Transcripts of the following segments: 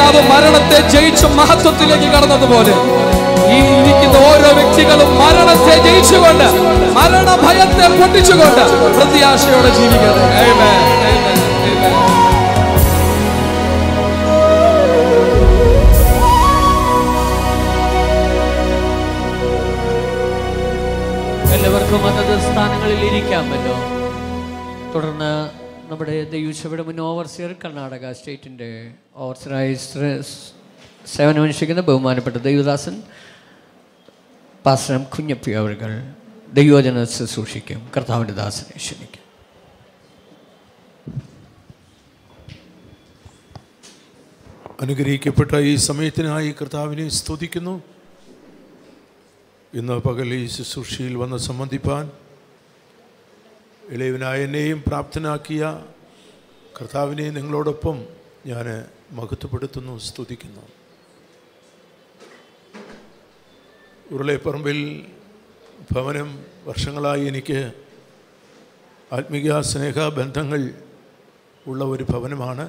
കർത്താവ് മരണത്തെ ജയിച്ച് മഹത്വത്തിലേക്ക് കടന്നതുപോലെ ഈ ഇരിക്കുന്ന ഓരോ വ്യക്തികളും മരണത്തെ ജയിച്ചുകൊണ്ട് മരണഭയത്തെ പൊട്ടിച്ചുകൊണ്ട് പ്രത്യാശയോടെ ജീവിക്കട്ടെ Amen. Amen. Amen. എല്ലാവർക്കും അതത് സ്ഥാനങ്ങളിൽ ഇരിക്കാമല്ലോ തുടർന്ന് നമ്മുടെ ദൈവശയുടെ മുൻ ഓവർസിയർ കർണാടക സ്റ്റേറ്റിൻ്റെ ഓവർസിയറായി ശ്ര- സേവനമനുഷ്ഠിക്കുന്ന ബഹുമാനപ്പെട്ട ദൈവദാസൻ പാസ്രം കുഞ്ഞപ്പി അവർ ദൈവജന ശുശ്രൂഷിക്കും കർത്താവിൻ്റെ ദാസനെ ക്ഷണിക്കും അനുഗ്രഹിക്കപ്പെട്ട ഈ സമയത്തിനായി കർത്താവിനെ സ്തുതിക്കുന്നു ഇന്ന് പകൽ ഈ ശുശ്രൂഷയിൽ വന്ന് സംബന്ധിപ്പാൻ ഇളയവനായ എന്നെയും പ്രാപ്തനാക്കിയ കർത്താവിനെ നിങ്ങളോടൊപ്പം ഞാൻ മഹത്വപ്പെടുത്തുന്നു സ്തുതിക്കുന്നു ഉരുളേപ്പറമ്പിൽ ഭവനം വർഷങ്ങളായി എനിക്ക് ആത്മീയ സ്നേഹ ബന്ധങ്ങൾ ഉള്ള ഒരു ഭവനമാണ്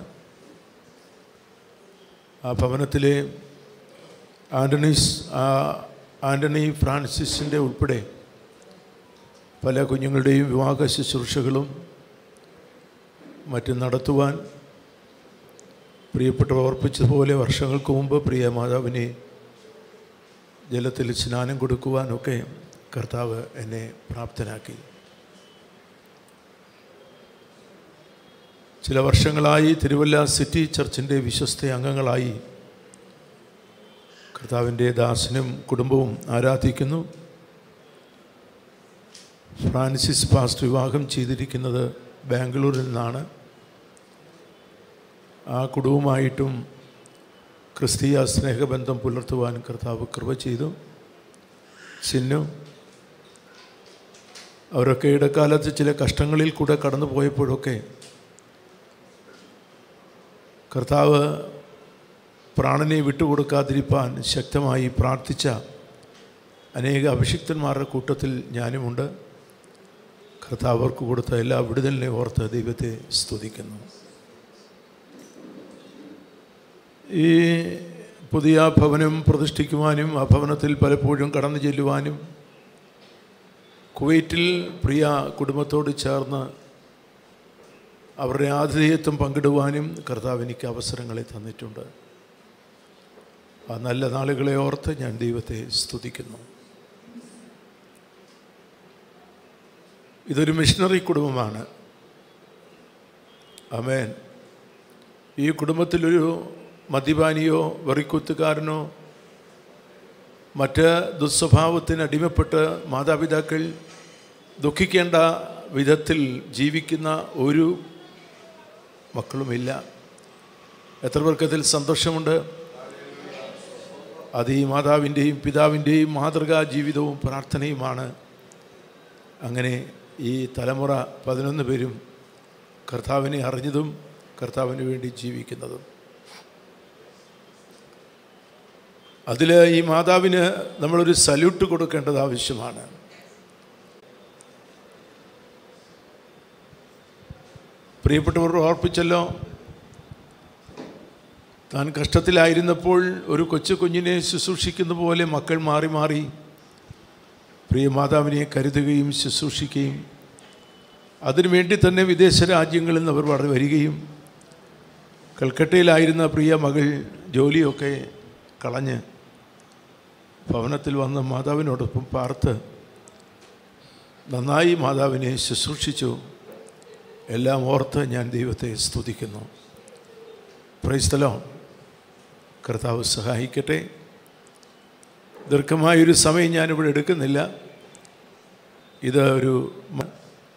ആ ഭവനത്തിലെ ആൻ്റണീസ് ആ ആൻ്റണി ഫ്രാൻസിസിൻ്റെ ഉൾപ്പെടെ പല കുഞ്ഞുങ്ങളുടെയും വിവാഹ ശുശ്രൂഷകളും മറ്റും നടത്തുവാൻ പ്രിയപ്പെട്ടവർ ഓർപ്പിച്ചതുപോലെ വർഷങ്ങൾക്ക് മുമ്പ് പ്രിയ മാതാവിനെ ജലത്തിൽ സ്നാനം കൊടുക്കുവാനൊക്കെ കർത്താവ് എന്നെ പ്രാപ്തനാക്കി ചില വർഷങ്ങളായി തിരുവല്ല സിറ്റി ചർച്ചിൻ്റെ വിശ്വസ്ത അംഗങ്ങളായി കർത്താവിൻ്റെ ദാസനും കുടുംബവും ആരാധിക്കുന്നു ഫ്രാൻസിസ് പാസ്റ്റ് വിവാഹം ചെയ്തിരിക്കുന്നത് ബാംഗ്ലൂരിൽ നിന്നാണ് ആ കുടുംബവുമായിട്ടും ക്രിസ്തീയ സ്നേഹബന്ധം പുലർത്തുവാൻ കർത്താവ് കൃപ ചെയ്തു ചിന്നു അവരൊക്കെ ഇടക്കാലത്ത് ചില കഷ്ടങ്ങളിൽ കൂടെ കടന്നു പോയപ്പോഴൊക്കെ കർത്താവ് പ്രാണനെ വിട്ടുകൊടുക്കാതിരിപ്പാൻ ശക്തമായി പ്രാർത്ഥിച്ച അനേക അഭിഷിക്തന്മാരുടെ കൂട്ടത്തിൽ ഞാനുമുണ്ട് കർത്താവ് അവർക്ക് കൊടുത്ത എല്ലാ വിടുതലിനെ ഓർത്ത് ദൈവത്തെ സ്തുതിക്കുന്നു ഈ പുതിയ ഭവനം പ്രതിഷ്ഠിക്കുവാനും ആ ഭവനത്തിൽ പലപ്പോഴും കടന്നു ചെല്ലുവാനും കുവൈറ്റിൽ പ്രിയ കുടുംബത്തോട് ചേർന്ന് അവരുടെ ആതിഥേയത്വം പങ്കിടുവാനും കർത്താവ് എനിക്ക് അവസരങ്ങളെ തന്നിട്ടുണ്ട് ആ നല്ല നാളുകളെ ഓർത്ത് ഞാൻ ദൈവത്തെ സ്തുതിക്കുന്നു ഇതൊരു മിഷണറി കുടുംബമാണ് അമേൻ ഈ കുടുംബത്തിലൊരു മദ്യപാനിയോ വെറിക്കുത്തുകാരനോ മറ്റ് ദുസ്വഭാവത്തിന് അടിമപ്പെട്ട് മാതാപിതാക്കൾ ദുഃഖിക്കേണ്ട വിധത്തിൽ ജീവിക്കുന്ന ഒരു മക്കളുമില്ല എത്ര പേർക്ക് അതിൽ സന്തോഷമുണ്ട് അത് ഈ മാതാവിൻ്റെയും പിതാവിൻ്റെയും മാതൃകാ ജീവിതവും പ്രാർത്ഥനയുമാണ് അങ്ങനെ ഈ തലമുറ പതിനൊന്ന് പേരും കർത്താവിനെ അറിഞ്ഞതും കർത്താവിന് വേണ്ടി ജീവിക്കുന്നതും അതിൽ ഈ മാതാവിന് നമ്മളൊരു സല്യൂട്ട് കൊടുക്കേണ്ടത് ആവശ്യമാണ് പ്രിയപ്പെട്ടവർ ഓർപ്പിച്ചല്ലോ താൻ കഷ്ടത്തിലായിരുന്നപ്പോൾ ഒരു കൊച്ചു കുഞ്ഞിനെ ശുശ്രൂഷിക്കുന്ന പോലെ മക്കൾ മാറി മാറി പ്രിയ മാതാവിനെ കരുതുകയും ശുശ്രൂഷിക്കുകയും അതിനുവേണ്ടി തന്നെ വിദേശ രാജ്യങ്ങളിൽ നിന്ന് അവർ വള വരികയും കൽക്കട്ടയിലായിരുന്ന പ്രിയ മകൾ ജോലിയൊക്കെ കളഞ്ഞ് ഭവനത്തിൽ വന്ന് മാതാവിനോടൊപ്പം പാർത്ത് നന്നായി മാതാവിനെ ശുശ്രൂഷിച്ചു എല്ലാം ഓർത്ത് ഞാൻ ദൈവത്തെ സ്തുതിക്കുന്നു പ്രൈസ്തലോ കർത്താവ് സഹായിക്കട്ടെ ദീർഘമായൊരു സമയം ഞാനിവിടെ എടുക്കുന്നില്ല ഇത് ഒരു മ-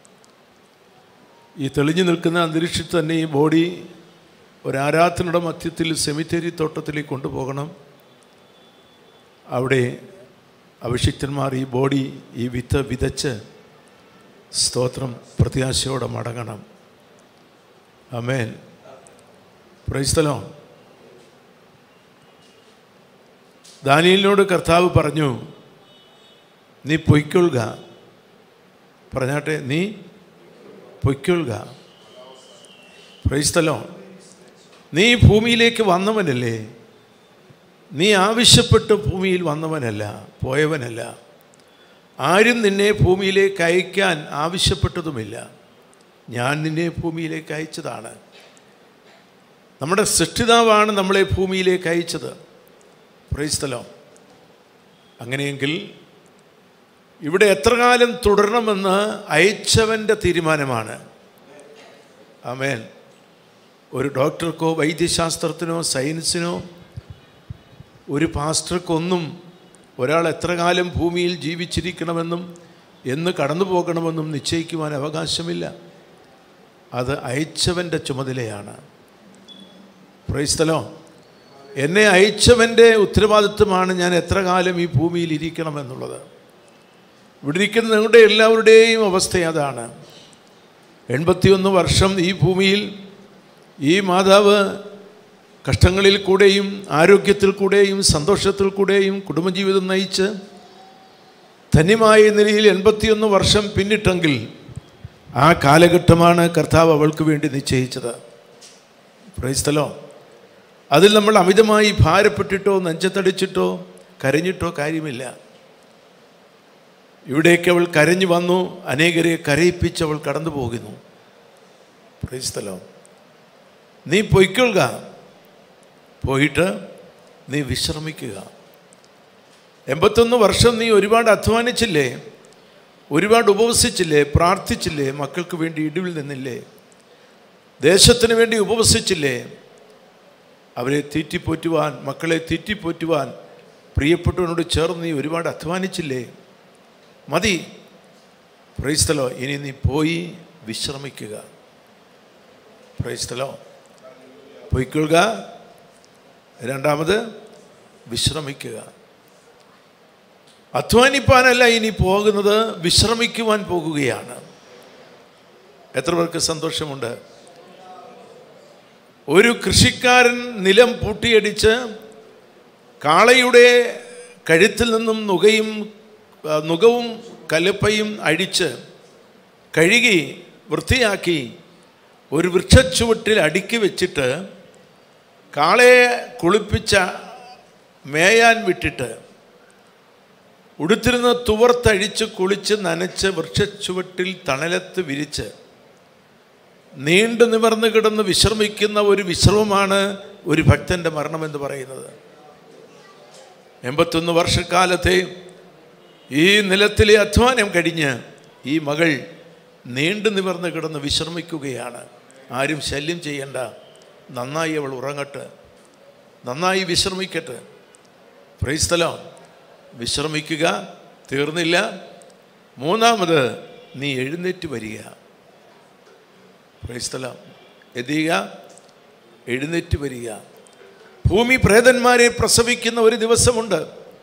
ഈ തെളിഞ്ഞു നിൽക്കുന്ന അന്തരീക്ഷത്തിൽ തന്നെ ഈ ബോഡി ഒരാരാധനയുടെ മധ്യത്തിൽ സെമിത്തേരി തോട്ടത്തിലേക്ക് കൊണ്ടുപോകണം അവിടെ അഭിഷിക്തന്മാർ ഈ ബോഡി ഈ വിത്ത് വിതച്ച് സ്തോത്രം പ്രത്യാശയോടെ മടങ്ങണം അമേൻ പ്രൈസ്തലോ ദാനിയലിനോട് കർത്താവ് പറഞ്ഞു നീ പൊയ്ക്കൊള്ളുക പറഞ്ഞാട്ടെ നീ പൊയ്ക്കൊള്ളുക പ്രൈസ്തലോ നീ ഭൂമിയിലേക്ക് വന്നവനല്ലേ നീ ആവശ്യപ്പെട്ട് ഭൂമിയിൽ വന്നവനല്ല പോയവനല്ല ആരും നിന്നെ ഭൂമിയിലേക്ക് അയക്കാൻ ആവശ്യപ്പെട്ടതുമില്ല ഞാൻ നിന്നെ ഭൂമിയിലേക്ക് അയച്ചതാണ് നമ്മുടെ സൃഷ്ടിതാവാണ് നമ്മളെ ഭൂമിയിലേക്ക് അയച്ചത് പ്രൈസ്തലോ അങ്ങനെയെങ്കിൽ ഇവിടെ എത്ര കാലം തുടരണമെന്ന് അയച്ചവൻ്റെ തീരുമാനമാണ് ആമേൻ ഒരു ഡോക്ടർക്കോ വൈദ്യശാസ്ത്രത്തിനോ സയൻസിനോ ഒരു പാസ്റ്റർക്കൊന്നും ഒരാൾ എത്ര കാലം ഭൂമിയിൽ ജീവിച്ചിരിക്കണമെന്നും എന്ന് കടന്നു പോകണമെന്നും നിശ്ചയിക്കുവാൻ അവകാശമില്ല അത് അയച്ചവൻ്റെ ചുമതലയാണ് പ്രൈസ്തലോ എന്നെ അയച്ചവൻ്റെ ഉത്തരവാദിത്വമാണ് ഞാൻ എത്ര കാലം ഈ ഭൂമിയിൽ ഇരിക്കണമെന്നുള്ളത് ഇവിടെ ഇരിക്കുന്ന നിങ്ങളുടെ എല്ലാവരുടെയും അവസ്ഥ അതാണ് എൺപത്തിയൊന്ന് വർഷം ഈ ഭൂമിയിൽ ഈ മാതാവ് കഷ്ടങ്ങളിൽ കൂടെയും ആരോഗ്യത്തിൽ കൂടെയും സന്തോഷത്തിൽ കൂടെയും കുടുംബജീവിതം നയിച്ച് ധന്യമായ നിലയിൽ എൺപത്തിയൊന്ന് വർഷം പിന്നിട്ടെങ്കിൽ ആ കാലഘട്ടമാണ് കർത്താവ് അവൾക്ക് വേണ്ടി നിശ്ചയിച്ചത് പ്രൈസ്തലോ അതിൽ നമ്മൾ അമിതമായി ഭാരപ്പെട്ടിട്ടോ നെഞ്ചത്തടിച്ചിട്ടോ കരഞ്ഞിട്ടോ കാര്യമില്ല ഇവിടേക്ക് അവൾ കരഞ്ഞു വന്നു അനേകരെ കരയിപ്പിച്ച് അവൾ കടന്നു പോകുന്നു പ്രൈസ്തലോ നീ പൊയ്ക്കൊള്ളുക പോയിട്ട് നീ വിശ്രമിക്കുക എൺപത്തൊന്ന് വർഷം നീ ഒരുപാട് അധ്വാനിച്ചില്ലേ ഒരുപാട് ഉപവസിച്ചില്ലേ പ്രാർത്ഥിച്ചില്ലേ മക്കൾക്ക് വേണ്ടി ഇടിവിൽ നിന്നില്ലേ ദേശത്തിന് വേണ്ടി ഉപവസിച്ചില്ലേ അവരെ തീറ്റിപ്പോറ്റുവാൻ മക്കളെ തീറ്റിപ്പോറ്റുവാൻ പ്രിയപ്പെട്ടവനോട് ചേർന്ന് നീ ഒരുപാട് അധ്വാനിച്ചില്ലേ മതി പ്രൈസ്തലോ ഇനി നീ പോയി വിശ്രമിക്കുക പ്രൈസ്തലോ പൊയ്ക്കൊള്ളുക രണ്ടാമത് വിശ്രമിക്കുക അധ്വാനിപ്പാനല്ല ഇനി പോകുന്നത് വിശ്രമിക്കുവാൻ പോകുകയാണ് എത്ര പേർക്ക് സന്തോഷമുണ്ട് ഒരു കൃഷിക്കാരൻ നിലം പൂട്ടിയടിച്ച് കാളയുടെ കഴുത്തിൽ നിന്നും നുകയും ആ, നുകവും കലപ്പയും അഴിച്ച് കഴുകി വൃത്തിയാക്കി ഒരു വൃക്ഷച്ചുവട്ടിൽ അടുക്കി വെച്ചിട്ട് കാളയെ കുളിപ്പിച്ച മേയാൻ വിട്ടിട്ട് ഉടുത്തിരുന്ന തുവർത്തഴിച്ച് കുളിച്ച് നനച്ച് വൃക്ഷച്ചുവട്ടിൽ തണലത്ത് വിരിച്ച് നീണ്ടു നിവർന്ന് കിടന്ന് വിശ്രമിക്കുന്ന ഒരു വിശ്രമമാണ് ഒരു ഭക്തൻ്റെ മരണമെന്ന് പറയുന്നത് എൺപത്തൊന്ന് വർഷക്കാലത്തെ ഈ നിലത്തിലെ അധ്വാനം കഴിഞ്ഞ് ഈ മകൾ നീണ്ടു നിവർന്ന് കിടന്ന് വിശ്രമിക്കുകയാണ് ആരും ശല്യം ചെയ്യണ്ട നന്നായി അവൾ ഉറങ്ങട്ടെ നന്നായി വിശ്രമിക്കട്ടെ പ്രൈസ്തലോ വിശ്രമിക്കുക തീർന്നില്ല മൂന്നാമത് നീ എഴുന്നേറ്റ് വരിക പ്രൈസ്തലം എതിയുക എഴുന്നേറ്റ് വരിക ഭൂമി പ്രേതന്മാരെ പ്രസവിക്കുന്ന ഒരു ദിവസമുണ്ട്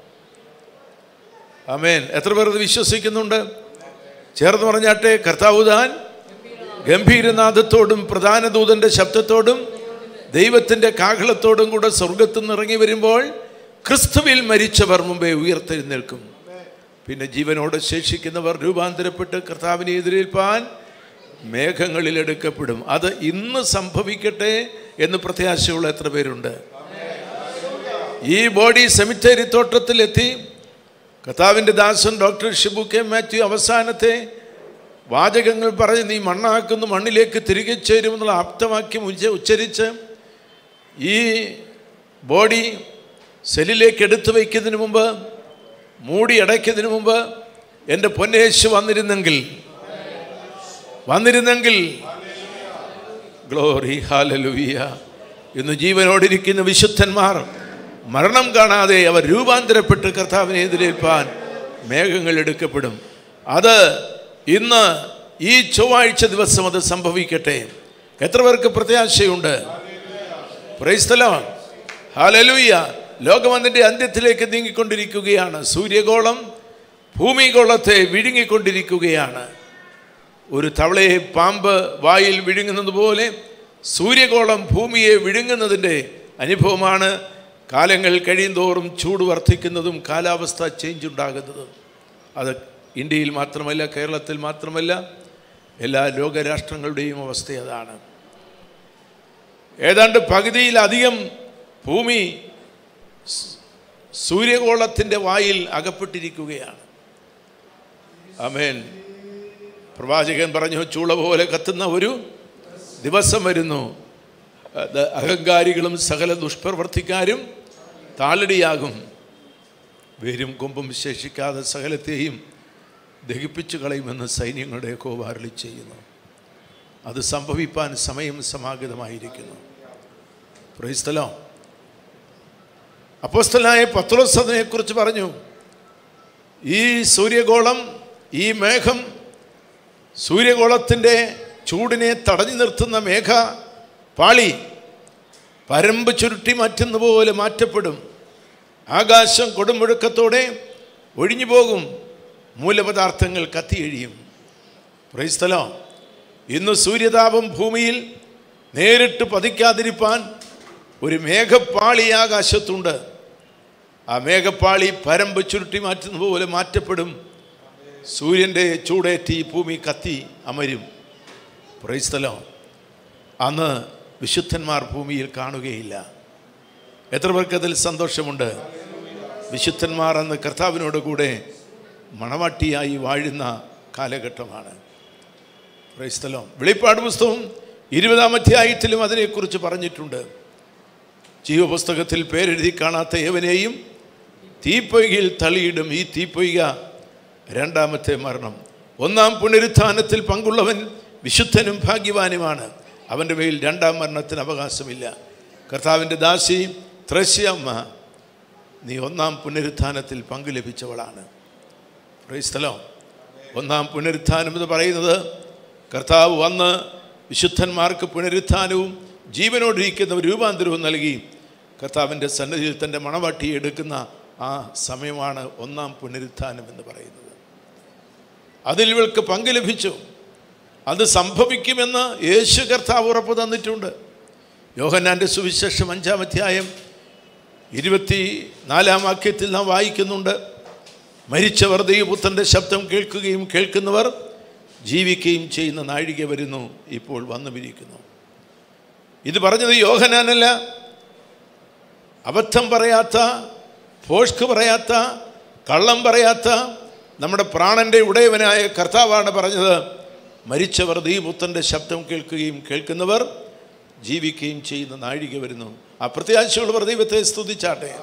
ആമേൻ എത്ര പേർ ഇത് വിശ്വസിക്കുന്നുണ്ട് ചേർന്ന് പറഞ്ഞാട്ടെ കർത്താവ് താൻ ഗംഭീരനാഥത്തോടും പ്രധാന ദൂതന്റെ ശബ്ദത്തോടും ദൈവത്തിൻ്റെ കാഹളത്തോടും കൂടെ സ്വർഗത്തു നിന്ന് ഇറങ്ങി വരുമ്പോൾ ക്രിസ്തുവിൽ മരിച്ചവർ മുമ്പേ ഉയർത്തെഴുന്നേൽക്കും പിന്നെ ജീവനോടെ ശേഷിക്കുന്നവർ രൂപാന്തരപ്പെട്ട് കർത്താവിനെ എതിരേൽപ്പാൻ മേഘങ്ങളിൽ എടുക്കപ്പെടും അത് ഇന്ന് സംഭവിക്കട്ടെ എന്ന് പ്രത്യാശയുള്ള എത്ര പേരുണ്ട് ഈ ബോഡി സെമിത്തേരി തോട്ടത്തിലെത്തി കർത്താവിൻ്റെ ദാസൻ ഡോക്ടർ ഷിബു കെ മാത്യു അവസാനത്തെ വാചകങ്ങൾ പറഞ്ഞ് നീ മണ്ണാക്കുന്നു മണ്ണിലേക്ക് തിരികെ ചേരുമെന്നുള്ള ആപ്തവാക്യം ഉച്ച ഉച്ചരിച്ച് ഈ ബോഡി സെല്ലിലേക്ക് എടുത്തു വയ്ക്കുന്നതിന് മുമ്പ് മൂടി അടയ്ക്കുന്നതിന് മുമ്പ് എൻ്റെ പൊന്നേശു വന്നിരുന്നെങ്കിൽ വന്നിരുന്നെങ്കിൽ ഗ്ലോറി ഹാലലുവിയ ഇന്ന് ജീവനോടിരിക്കുന്ന വിശുദ്ധന്മാർ മരണം കാണാതെ അവർ രൂപാന്തരപ്പെട്ട് കർത്താവിനെ എതിരേൽപ്പാൻ മേഘങ്ങൾ എടുക്കപ്പെടും അത് ഇന്ന് ഈ ചൊവ്വാഴ്ച ദിവസം അത് സംഭവിക്കട്ടെ എത്ര പേർക്ക് പ്രത്യാശയുണ്ട് പ്രൈസ്തലോ ഹാലലൂയ ലോകം അതിൻ്റെ അന്ത്യത്തിലേക്ക് നീങ്ങിക്കൊണ്ടിരിക്കുകയാണ് സൂര്യഗോളം ഭൂമിഗോളത്തെ വിഴുങ്ങിക്കൊണ്ടിരിക്കുകയാണ് ഒരു തവളയെ പാമ്പ് വായിൽ വിഴുങ്ങുന്നത് പോലെ സൂര്യഗോളം ഭൂമിയെ വിഴുങ്ങുന്നതിൻ്റെ അനുഭവമാണ് കാലങ്ങൾ കഴിയുന്തോറും ചൂട് വർദ്ധിക്കുന്നതും കാലാവസ്ഥ ചേഞ്ച് ഉണ്ടാകുന്നതും അത് ഇന്ത്യയിൽ മാത്രമല്ല കേരളത്തിൽ മാത്രമല്ല എല്ലാ ലോകരാഷ്ട്രങ്ങളുടെയും അവസ്ഥ അതാണ് ഏതാണ്ട് പകുതിയിലധികം ഭൂമി സ് സൂര്യഗോളത്തിൻ്റെ വായിൽ അകപ്പെട്ടിരിക്കുകയാണ് അമേൻ പ്രവാചകൻ പറഞ്ഞു ചൂള പോലെ കത്തുന്ന ഒരു ദിവസം വരുന്നു അത് അഹങ്കാരികളും സകല ദുഷ്പ്രവർത്തിക്കാരും താളടിയാകും വേരും കൊമ്പും ശേഷിക്കാതെ സകലത്തെയും ദഹിപ്പിച്ചു കളയുമെന്ന് സൈന്യങ്ങളുടെ കോവാരളി ചെയ്യുന്നു അത് സംഭവിപ്പാൻ സമയം സമാഗതമായിരിക്കുന്നു പ്രൈസ്തലോ അപ്പോസ്തലായ പത്രോസതിനെ കുറിച്ച് പറഞ്ഞു ഈ സൂര്യഗോളം ഈ മേഘം സൂര്യഗോളത്തിൻ്റെ ചൂടിനെ തടഞ്ഞു നിർത്തുന്ന മേഘ പാളി പരമ്പ് ചുരുട്ടി മാറ്റുന്ന പോലെ മാറ്റപ്പെടും ആകാശം കൊടുമുഴക്കത്തോടെ ഒഴിഞ്ഞു പോകും മൂലപദാർത്ഥങ്ങൾ കത്തിയെഴിയും പ്രൈസ്തലോ ഇന്ന് സൂര്യതാപം ഭൂമിയിൽ നേരിട്ട് പതിക്കാതിരിപ്പാൻ ഒരു മേഘപ്പാളി ആകാശത്തുണ്ട് ആ മേഘപ്പാളി പരമ്പ് ചുരുട്ടി മാറ്റുന്ന പോലെ മാറ്റപ്പെടും സൂര്യൻ്റെ ചൂടേറ്റി ഈ ഭൂമി കത്തി അമരും പ്രൈസ്തലോ അന്ന് വിശുദ്ധന്മാർ ഭൂമിയിൽ കാണുകയില്ല എത്ര പേർക്ക് അതിൽ സന്തോഷമുണ്ട് വിശുദ്ധന്മാർ അന്ന് കർത്താവിനോട് കൂടെ മണവാട്ടിയായി വാഴുന്ന കാലഘട്ടമാണ് ക്രൈസ്തലം വെളിപ്പാട് പുസ്തകം ഇരുപതാം അധ്യായത്തിലും അതിനെക്കുറിച്ച് പറഞ്ഞിട്ടുണ്ട് ജീവപുസ്തകത്തിൽ പേരെഴുതി കാണാത്ത ഏവനെയും തീപ്പൊയ്കയിൽ തള്ളിയിടും ഈ തീപ്പൊയ്ക രണ്ടാമത്തെ മരണം ഒന്നാം പുനരുത്ഥാനത്തിൽ പങ്കുള്ളവൻ വിശുദ്ധനും ഭാഗ്യവാനുമാണ് അവൻ്റെ മേൽ രണ്ടാം മരണത്തിന് അവകാശമില്ല കർത്താവിൻ്റെ ദാസി ത്രശ്യമ്മ നീ ഒന്നാം പുനരുത്ഥാനത്തിൽ പങ്കു ലഭിച്ചവളാണ് പ്രൈസ്തലോ ഒന്നാം പുനരുത്ഥാനം എന്ന് പറയുന്നത് കർത്താവ് വന്ന് വിശുദ്ധന്മാർക്ക് പുനരുത്ഥാനവും ജീവനോടിരിക്കുന്ന ഒരു രൂപാന്തരവും നൽകി കർത്താവിൻ്റെ സന്നിധിയിൽ തൻ്റെ മണവാട്ടി എടുക്കുന്ന ആ സമയമാണ് ഒന്നാം പുനരുത്ഥാനം എന്ന് പറയുന്നത് അതിൽ ഇവൾക്ക് പങ്ക് ലഭിച്ചു അത് സംഭവിക്കുമെന്ന് യേശു കർത്താവ് ഉറപ്പ് തന്നിട്ടുണ്ട് യോഹന്നാൻ്റെ സുവിശേഷം അഞ്ചാം അധ്യായം ഇരുപത്തി നാലാം വാക്യത്തിൽ നാം വായിക്കുന്നുണ്ട് മരിച്ചവർ ദൈവപുത്രൻ്റെ ശബ്ദം കേൾക്കുകയും കേൾക്കുന്നവർ ജീവിക്കുകയും ചെയ്യുന്ന നാഴിക വരുന്നു ഇപ്പോൾ വന്നുമിരിക്കുന്നു ഇത് പറഞ്ഞത് യോഹനാനല്ല അബദ്ധം പറയാത്ത ഫോഷ്ക്ക് പറയാത്ത കള്ളം പറയാത്ത നമ്മുടെ പ്രാണന്റെ ഉടയവനായ കർത്താവാണ് പറഞ്ഞത് മരിച്ചവർ ദൈവപുത്രൻ്റെ ശബ്ദം കേൾക്കുകയും കേൾക്കുന്നവർ ജീവിക്കുകയും ചെയ്യുന്ന നാഴിക വരുന്നു ആ പ്രത്യാശയുള്ളവർ ദൈവത്തെ സ്തുതിച്ചാട്ടെ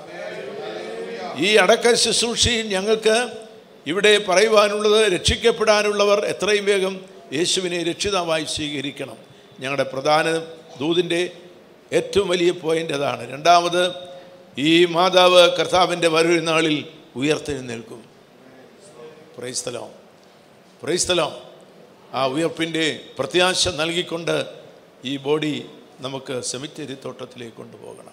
ഈ അടക്ക ശുശ്രൂഷയിൽ ഞങ്ങൾക്ക് ഇവിടെ പറയുവാനുള്ളത് രക്ഷിക്കപ്പെടാനുള്ളവർ എത്രയും വേഗം യേശുവിനെ രക്ഷിതാവായി സ്വീകരിക്കണം ഞങ്ങളുടെ പ്രധാന ദൂതിൻ്റെ ഏറ്റവും വലിയ പോയിൻ്റ് അതാണ് രണ്ടാമത് ഈ മാതാവ് കർത്താവിൻ്റെ വരവ് നാളിൽ ഉയർത്തെഴുന്നേൽക്കും പ്രൈസ്തലോ പ്രൈസ്തലോ ആ ഉയർപ്പിൻ്റെ പ്രത്യാശ നൽകിക്കൊണ്ട് ഈ ബോഡി നമുക്ക് സെമിറ്റരി തോട്ടത്തിലേക്ക് കൊണ്ടുപോകണം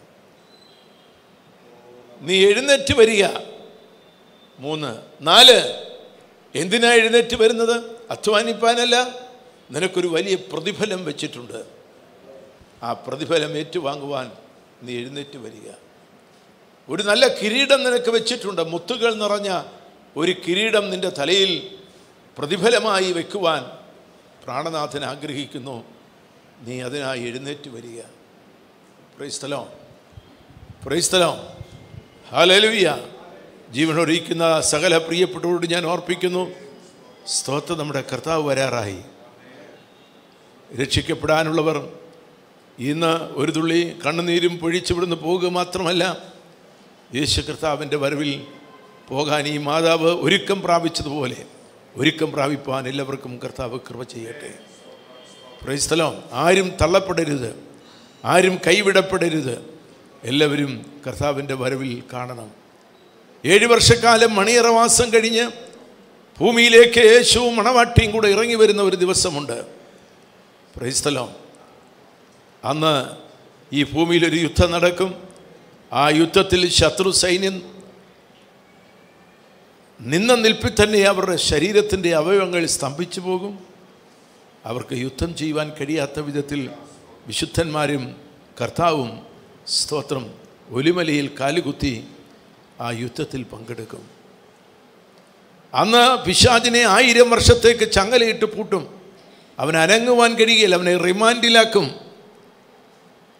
നീ എഴുന്നേറ്റ് വരിക മൂന്ന് നാല് എന്തിനാ എഴുന്നേറ്റ് വരുന്നത് അധ്വാനിപ്പാനല്ല നിനക്കൊരു വലിയ പ്രതിഫലം വെച്ചിട്ടുണ്ട് ആ പ്രതിഫലം ഏറ്റുവാങ്ങുവാൻ നീ എഴുന്നേറ്റ് വരിക ഒരു നല്ല കിരീടം നിനക്ക് വെച്ചിട്ടുണ്ട് മുത്തുകൾ നിറഞ്ഞ ഒരു കിരീടം നിന്റെ തലയിൽ പ്രതിഫലമായി വെക്കുവാൻ പ്രാണനാഥൻ ആഗ്രഹിക്കുന്നു നീ അതിനായി എഴുന്നേറ്റ് വരിക പ്രൈസ്തലോ പ്രൈസ്തലോ ഹാലലുവിയ ജീവനൊരിക്കുന്ന സകല പ്രിയപ്പെട്ടവരോട് ഞാൻ ഓർപ്പിക്കുന്നു സ്തോത്രം നമ്മുടെ കർത്താവ് വരാറായി രക്ഷിക്കപ്പെടാനുള്ളവർ ഇന്ന് ഒരു തുള്ളി കണ്ണുനീരും പൊഴിച്ച് ഇവിടുന്ന് പോവുക മാത്രമല്ല യേശു കർത്താവിൻ്റെ വരവിൽ പോകാൻ ഈ മാതാവ് ഒരുക്കം പ്രാപിച്ചതുപോലെ ഒരുക്കം പ്രാപിപ്പാൻ എല്ലാവർക്കും കർത്താവ് കൃപ ചെയ്യട്ടെ പ്രൈസ്തലം ആരും തള്ളപ്പെടരുത് ആരും കൈവിടപ്പെടരുത് എല്ലാവരും കർത്താവിൻ്റെ വരവിൽ കാണണം ഏഴ് വർഷക്കാലം മണിയറവാസം കഴിഞ്ഞ് ഭൂമിയിലേക്ക് യേശുവും മണവാട്ടിയും കൂടെ ഇറങ്ങി വരുന്ന ഒരു ദിവസമുണ്ട് പ്രൈസ്തലം അന്ന് ഈ ഭൂമിയിൽ ഒരു യുദ്ധം നടക്കും ആ യുദ്ധത്തിൽ ശത്രു സൈന്യം നിന്ന നിൽപ്പിൽ തന്നെ അവരുടെ ശരീരത്തിൻ്റെ അവയവങ്ങൾ സ്തംഭിച്ചു പോകും അവർക്ക് യുദ്ധം ചെയ്യുവാൻ കഴിയാത്ത വിധത്തിൽ വിശുദ്ധന്മാരും കർത്താവും സ്തോത്രം ഒലിമലയിൽ കാലുകുത്തി ആ യുദ്ധത്തിൽ പങ്കെടുക്കും അന്ന് പിശാചിനെ ആയിരം വർഷത്തേക്ക് ചങ്ങലയിട്ട് പൂട്ടും അവൻ അനങ്ങുവാൻ കഴിയുകയില്ല അവനെ റിമാൻഡിലാക്കും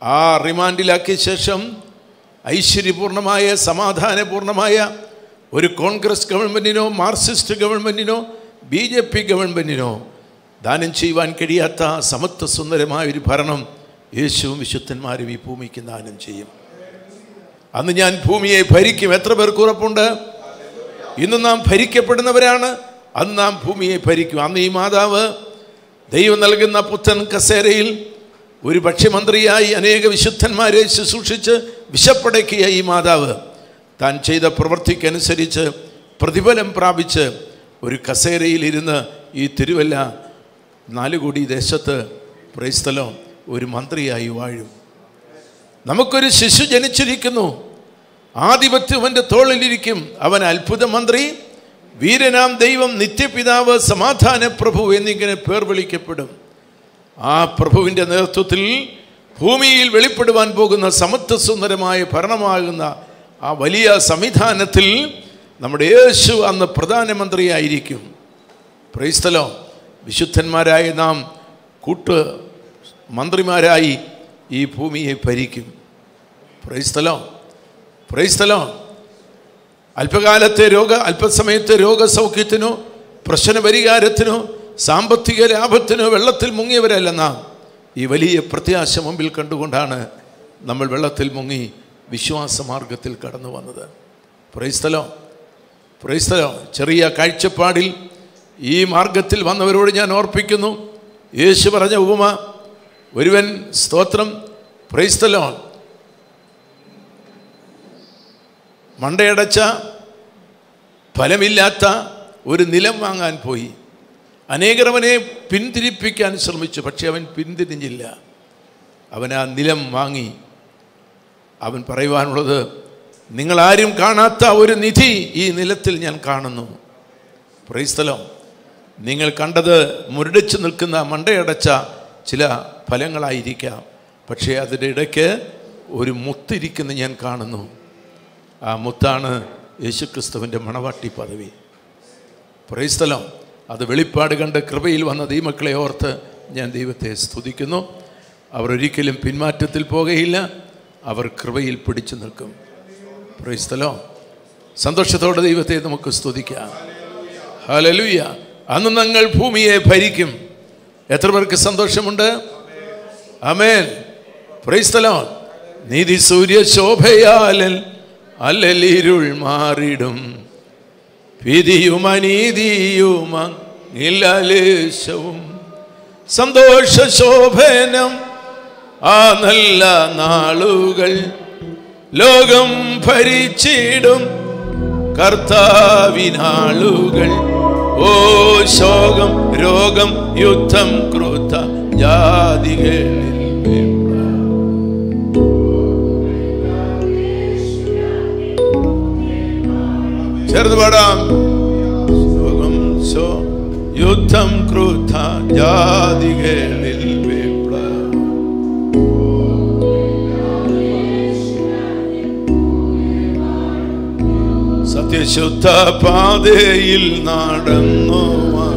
ആ റിമാൻഡിലാക്കിയ ശേഷം ഐശ്വര്യപൂർണമായ സമാധാനപൂർണമായ ഒരു കോൺഗ്രസ് ഗവൺമെൻറ്റിനോ മാർക്സിസ്റ്റ് ഗവൺമെൻറ്റിനോ ബി ജെ പി ഗവൺമെൻറ്റിനോ ദാനം ചെയ്യുവാൻ കഴിയാത്ത സമത്വ സുന്ദരമായ ഒരു ഭരണം യേശുവും വിശുദ്ധന്മാരും ഈ ഭൂമിക്ക് ദാനം ചെയ്യും അന്ന് ഞാൻ ഭൂമിയെ ഭരിക്കും എത്ര പേർക്ക് ഉറപ്പുണ്ട് ഇന്ന് നാം ഭരിക്കപ്പെടുന്നവരാണ് അന്ന് നാം ഭൂമിയെ ഭരിക്കും അന്ന് ഈ മാതാവ് ദൈവം നൽകുന്ന പുത്തൻ കസേരയിൽ ഒരു ഭക്ഷ്യമന്ത്രിയായി അനേക വിശുദ്ധന്മാരെ ശുശ്രൂഷിച്ച് വിശപ്പടക്കിയ ഈ മാതാവ് താൻ ചെയ്ത പ്രവൃത്തിക്കനുസരിച്ച് പ്രതിഫലം പ്രാപിച്ച് ഒരു കസേരയിൽ ഇരുന്ന് ഈ തിരുവല്ല നാലുകോടി ദേശത്ത് പ്രൈസ്തലം ഒരു മന്ത്രിയായി വാഴും നമുക്കൊരു ശിശു ജനിച്ചിരിക്കുന്നു ആധിപത്യം അവൻ്റെ തോളിലിരിക്കും അവൻ അത്ഭുത മന്ത്രി വീരനാം ദൈവം നിത്യപിതാവ് സമാധാന പ്രഭു എന്നിങ്ങനെ പേർ വിളിക്കപ്പെടും ആ പ്രഭുവിൻ്റെ നേതൃത്വത്തിൽ ഭൂമിയിൽ വെളിപ്പെടുവാൻ പോകുന്ന സമത്വ സുന്ദരമായ ഭരണമാകുന്ന ആ വലിയ സംവിധാനത്തിൽ നമ്മുടെ യേശു അന്ന് പ്രധാനമന്ത്രിയായിരിക്കും പ്രൈസ്തലോ വിശുദ്ധന്മാരായ നാം കൂട്ട് മന്ത്രിമാരായി ഈ ഭൂമിയെ ഭരിക്കും പ്രൈസ്തലോ പ്രൈസ്തലോ അല്പകാലത്തെ രോഗ അല്പസമയത്തെ രോഗസൗഖ്യത്തിനോ പ്രശ്ന പരിഹാരത്തിനോ സാമ്പത്തിക ലാഭത്തിനോ വെള്ളത്തിൽ മുങ്ങിയവരല്ല നാം ഈ വലിയ പ്രത്യാശ മുമ്പിൽ കണ്ടുകൊണ്ടാണ് നമ്മൾ വെള്ളത്തിൽ മുങ്ങി വിശ്വാസമാർഗത്തിൽ കടന്നു വന്നത് പ്രൈസ്തലോ പ്രൈസ്തലോ ചെറിയ കാഴ്ചപ്പാടിൽ ഈ മാർഗത്തിൽ വന്നവരോട് ഞാൻ ഓർപ്പിക്കുന്നു യേശു പറഞ്ഞ ഉപമ ഒരുവൻ സ്തോത്രം പ്രൈസ്തലോ മണ്ടയടച്ച ഫലമില്ലാത്ത ഒരു നിലം വാങ്ങാൻ പോയി അനേകർ അവനെ പിന്തിരിപ്പിക്കാൻ ശ്രമിച്ചു പക്ഷെ അവൻ പിന്തിരിഞ്ഞില്ല അവൻ ആ നിലം വാങ്ങി അവൻ പറയുവാനുള്ളത് നിങ്ങളാരും കാണാത്ത ഒരു നിധി ഈ നിലത്തിൽ ഞാൻ കാണുന്നു പ്രൈസ്തലം നിങ്ങൾ കണ്ടത് മുരടിച്ചു നിൽക്കുന്ന മണ്ടയടച്ച ചില ഫലങ്ങളായിരിക്കാം പക്ഷേ അതിൻ്റെ ഇടയ്ക്ക് ഒരു മുത്തിരിക്കുന്ന ഞാൻ കാണുന്നു ആ മുത്താണ് യേശുക്രിസ്തുവിൻ്റെ മണവാട്ടി പദവി പ്രൈസ്തലം അത് വെളിപ്പാട് കണ്ട് കൃപയിൽ വന്ന ദൈവമക്കളെ ഓർത്ത് ഞാൻ ദൈവത്തെ സ്തുതിക്കുന്നു അവർ ഒരിക്കലും പിന്മാറ്റത്തിൽ പോകുകയില്ല അവർ കൃപയിൽ പിടിച്ചു നിൽക്കും പ്രൈസ്തലോ സന്തോഷത്തോടെ ദൈവത്തെ നമുക്ക് സ്തുതിക്കാം ഹലലുയ അന്ന് ഞങ്ങൾ ഭൂമിയെ ഭരിക്കും എത്ര പേർക്ക് സന്തോഷമുണ്ട് അമേൻ പ്രൈസ്തലോ നീതി സൂര്യ ശോഭയാലൻ അല്ലലിരുൾ മാറിടും വിധിയും അനീതിയുമങ്ങിലലേശവും സന്തോഷ ശോഭനം ആ നല്ല നാളുകൾ ലോകം ഭരിച്ചിടും കർത്താവിനാളുകൾ ഓ ശോകം രോഗം യുദ്ധം ക്രോധ ജാതികളിൽ ചേർന്ന് പാടാം ശോകം ശോ യുദ്ധം ക്രോധ ജാതികളിൽ വിപ്ലവം സത്യശുദ്ധ പാതയിൽ നടന്നു വാ.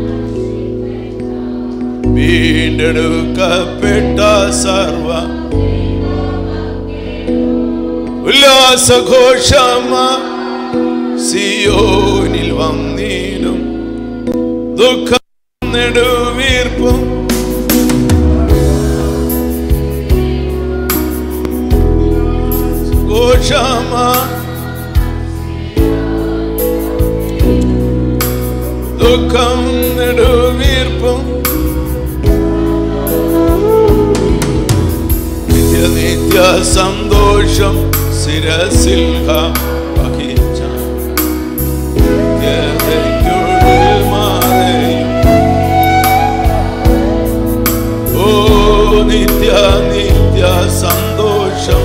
വീണ്ടെടുക്കപ്പെട്ട സർവ ഉല്ലാസഘോഷമ സിയോനിൽ വന്നീനും ദുഃഖം നെടുവീർപ്പും ഘോഷമ ദുഃഖം നെടുവീർപ്പും നിത്യ നിത്യ സന്തോഷം ശിരസിൽ വഹിച്ച നിത്യതയ്ക്കുള്ളിൽ മാറയും ഓ നിത്യ നിത്യ സന്തോഷം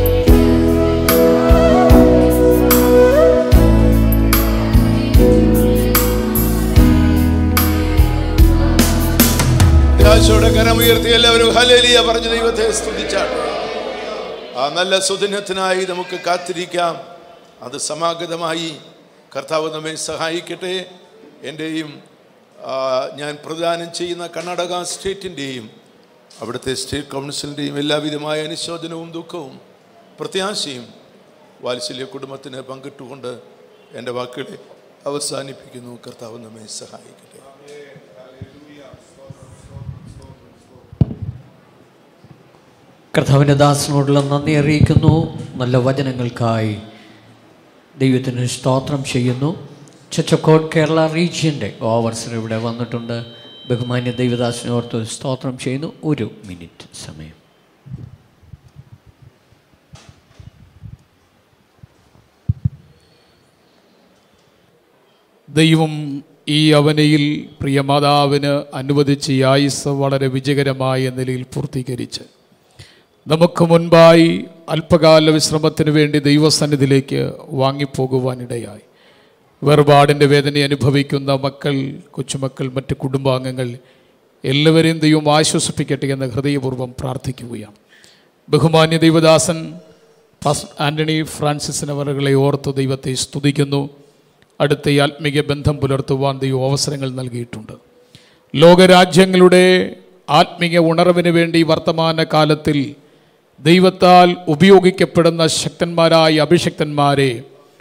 നിരാശയോടെ കരമുയർത്തി എല്ലാവരും ഹലേലിയ പറഞ്ഞ ദൈവത്തെ സ്തുതിച്ചാണ് ആ നല്ല സുദിനത്തിനായി നമുക്ക് കാത്തിരിക്കാം അത് സമാഗതമായി കർത്താവ് നമ്മെ സഹായിക്കട്ടെ എൻ്റെയും ആ, ഞാൻ പ്രദാനം ചെയ്യുന്ന കർണാടക സ്റ്റേറ്റിൻ്റെയും അവിടുത്തെ സ്റ്റേറ്റ് കൗൺസിലിൻ്റെയും എല്ലാവിധമായ അനുശോചനവും ദുഃഖവും പ്രത്യാശയും വാത്സല്യ കുടുംബത്തിന് പങ്കിട്ടുകൊണ്ട് എൻ്റെ വാക്കുകളെ അവസാനിപ്പിക്കുന്നു കർത്താവ് നമ്മെ സഹായിക്കട്ടെ കർത്താവിൻ്റെ ദാസനോടുള്ള നന്ദി അറിയിക്കുന്നു നല്ല വചനങ്ങൾക്കായി ദൈവത്തിന് സ്തോത്രം ചെയ്യുന്നു ചച്ചക്കോട് കേരള റീജിയൻ്റെ ഓവർസർ ഇവിടെ വന്നിട്ടുണ്ട് ബഹുമാന്യ ദൈവദാസനെ ഓർത്ത് സ്തോത്രം ചെയ്യുന്നു ഒരു മിനിറ്റ് സമയം ദൈവം ഈ അവനയിൽ പ്രിയമാതാവിന് അനുവദിച്ച ഈ ആയുസ് വളരെ വിജയകരമായ നിലയിൽ പൂർത്തീകരിച്ച് നമുക്ക് മുൻപായി അല്പകാല വിശ്രമത്തിന് വേണ്ടി ദൈവസന്നിധിയിലേക്ക് വാങ്ങിപ്പോകുവാനിടയായി വേർപാടിൻ്റെ വേദന അനുഭവിക്കുന്ന മക്കൾ കൊച്ചുമക്കൾ മറ്റ് കുടുംബാംഗങ്ങൾ എല്ലാവരെയും ദൈവം ആശ്വസിപ്പിക്കട്ടെ എന്ന് ഹൃദയപൂർവ്വം പ്രാർത്ഥിക്കുകയാണ് ബഹുമാന്യ ദൈവദാസൻ പാസ് ആൻ്റണി ഫ്രാൻസിസിന് അവരുകളെ ഓർത്ത് ദൈവത്തെ സ്തുതിക്കുന്നു അടുത്ത ഈ ആത്മീയ ബന്ധം പുലർത്തുവാൻ ദൈവം അവസരങ്ങൾ നൽകിയിട്ടുണ്ട് ലോകരാജ്യങ്ങളുടെ ആത്മീയ ഉണർവിന് വേണ്ടി വർത്തമാന കാലത്തിൽ ദൈവത്താൽ ഉപയോഗിക്കപ്പെടുന്ന ശക്തന്മാരായ അഭിഷക്തന്മാരെ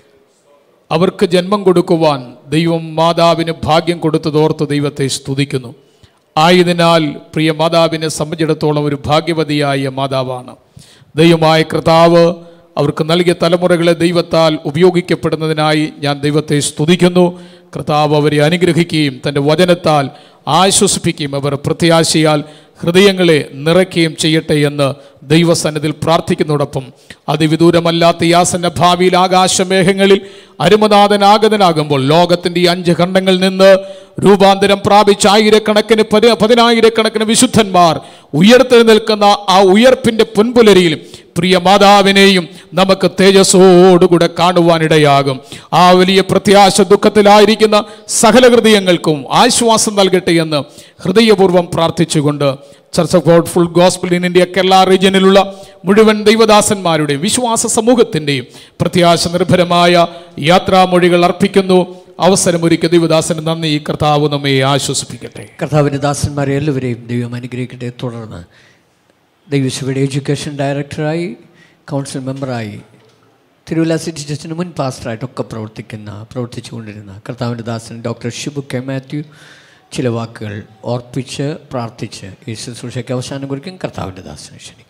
അവർക്ക് ജന്മം കൊടുക്കുവാൻ ദൈവം മാതാവിന് ഭാഗ്യം കൊടുത്തതോർത്ത് ദൈവത്തെ സ്തുതിക്കുന്നു ആയതിനാൽ പ്രിയ മാതാവിനെ സംബന്ധിച്ചിടത്തോളം ഒരു ഭാഗ്യവതിയായ മാതാവാണ് ദൈവമായ കർത്താവ് അവർക്ക് നൽകിയ തലമുറകളെ ദൈവത്താൽ ഉപയോഗിക്കപ്പെടുന്നതിനായി ഞാൻ ദൈവത്തെ സ്തുതിക്കുന്നു കർത്താവ് അവരെ അനുഗ്രഹിക്കുകയും തൻ്റെ വചനത്താൽ ആശ്വസിപ്പിക്കുകയും അവർ പ്രത്യാശയാൽ ഹൃദയങ്ങളെ നിറയ്ക്കുകയും ചെയ്യട്ടെ എന്ന് ദൈവസന്നിധിയിൽ പ്രാർത്ഥിക്കുന്നതോടൊപ്പം അതിവിദൂരമല്ലാത്ത ഈ ആസന്ന ഭാവിയിൽ ആകാശമേഘങ്ങളിൽ അരുമനാഥനാഗതനാകുമ്പോൾ ലോകത്തിൻ്റെ ഈ അഞ്ച് ഖണ്ഡങ്ങളിൽ നിന്ന് രൂപാന്തരം പ്രാപിച്ച ആയിരക്കണക്കിന് പതി പതിനായിരക്കണക്കിന് വിശുദ്ധന്മാർ ഉയർത്തെഴുന്നേൽക്കുന്ന ആ ഉയർപ്പിൻ്റെ പൊൻപുലരിയിൽ പ്രിയ മാതാവിനെയും നമുക്ക് തേജസ്സോടുകൂടെ കാണുവാനിടയാകും ആ വലിയ പ്രത്യാശ ദുഃഖത്തിലായിരിക്കുന്ന സകല ഹൃദയങ്ങൾക്കും ആശ്വാസം നൽകട്ടെ എന്ന് ഹൃദയപൂർവ്വം പ്രാർത്ഥിച്ചുകൊണ്ട് church of God full gospel in India Kerala റീജിയനിലുള്ള മുഴുവൻ ദൈവദാസന്മാരുടെയും വിശ്വാസ സമൂഹത്തിൻ്റെയും പ്രത്യാശ നിർഭരമായ യാത്രാമൊഴികൾ അർപ്പിക്കുന്നു അവസരമൊരുക്കിയ ദൈവദാസന് നന്ദി കർത്താവ് നമ്മെ ആശ്വസിപ്പിക്കട്ടെ കർത്താവിൻ്റെ ദാസന്മാരെ എല്ലാവരെയും ദൈവം അനുഗ്രഹിക്കട്ടെ തുടർന്ന് ദൈവസഭയുടെ എഡ്യൂക്കേഷൻ ഡയറക്ടറായി കൗൺസിൽ മെമ്പറായി തിരുവല്ല സിറ്റി ചർച്ചിന് മുൻ പാസ്റ്ററായിട്ടൊക്കെ പ്രവർത്തിക്കുന്ന പ്രവർത്തിച്ചുകൊണ്ടിരുന്ന കർത്താവിൻ്റെ ദാസൻ ഡോക്ടർ ഷിബു കെ മാത്യു ചില വാക്കുകൾ ഓർപ്പിച്ച് പ്രാർത്ഥിച്ച് ഈ ശുശ്രൂഷയ്ക്ക് അവസാനം കുറിക്കും കർത്താവിൻ്റെ ദാസനെ ക്ഷണിക്കും